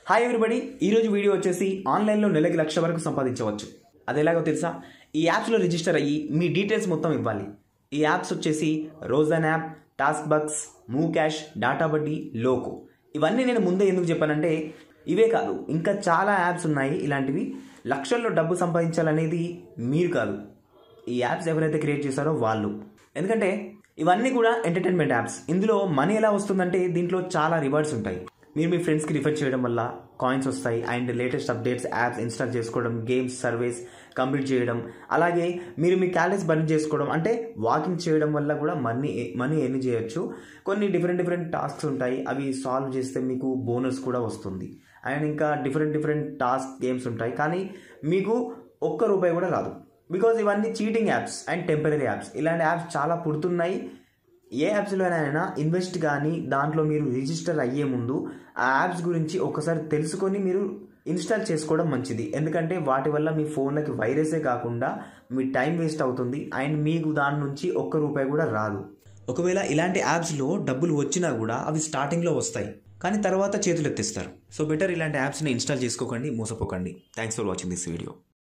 hi everybody ఈరోజు video వచ్చేసి ఆన్లైన్లో నెలకి లక్ష వరకు సంపాదించవచ్చు అది ఎలాగో తెలుసా ఈ యాప్స్లో రిజిస్టర్ అయ్యి మీ డీటెయిల్స్ మొత్తం ఇవ్వాలి ఈ యాప్స్ వచ్చేసి రోజన్ app task bucks move cash data buddy Loco ఇవన్నీ నేను ముందే ఎందుకు చెప్పానంటే ఇవే కాదు ఇంకా చాలా యాప్స్ ఉన్నాయి ఇలాంటివి లక్షల్లో డబ్బు సంపాదించాలనేది మీరు కాదు ఈ యాప్స్ ఎవరైతే క్రియేట్ చేశారో వాళ్ళు ఎందుకంటే ఇవన్నీ కూడా ఎంటర్టైన్మెంట్ యాప్స్ ఇందులో మనీ ఎలా వస్తుందంటే దీంట్లో చాలా రివార్డ్స్ ఉంటాయి మీరు మీ ఫ్రెండ్స్కి రిఫర్ చేయడం వల్ల కాయిన్స్ వస్తాయి and latest updates apps install చేసుకోవడం గేమ్స్ సర్వీస్ కంప్లీట్ చేయడం అలాగే మీరు మీ క్యాలరీస్ బర్న్ చేసుకోవడం అంటే వాకింగ్ చేయడం వల్ల కూడా మనీ మనీ ఎర్న్ చేయొచ్చు కొన్ని డిఫరెంట్ డిఫరెంట్ టాస్క్స్ ఉంటాయి అవి సాల్వ్ చేస్తే మీకు బోనస్ కూడా వస్తుంది అండ్ ఇంకా డిఫరెంట్ డిఫరెంట్ టాస్క్ గేమ్స్ ఉంటాయి కానీ మీకు ఒక్క రూపాయి కూడా రాదు బికాజ్ ఇవన్నీ cheating apps and temporary apps ఇలాంటి యాప్స్ చాలా పుడుతున్నాయి ఏ యాప్స్లోనైనా ఇన్వెస్ట్ కానీ దాంట్లో మీరు రిజిస్టర్ అయ్యే ముందు ఆ యాప్స్ గురించి ఒకసారి తెలుసుకొని మీరు ఇన్స్టాల్ చేసుకోవడం మంచిది ఎందుకంటే వాటి వల్ల మీ ఫోన్లకి వైరసే కాకుండా మీ టైం వేస్ట్ అవుతుంది అండ్ మీకు దాని నుంచి ఒక్క రూపాయి కూడా రాదు ఒకవేళ ఇలాంటి యాప్స్లో డబ్బులు వచ్చినా కూడా అవి స్టార్టింగ్లో వస్తాయి కానీ తర్వాత చేతులు ఎత్తేస్తారు సో బెటర్ ఇలాంటి యాప్స్ని ఇన్స్టాల్ చేసుకోకండి మోసపోకండి thanks for watching this video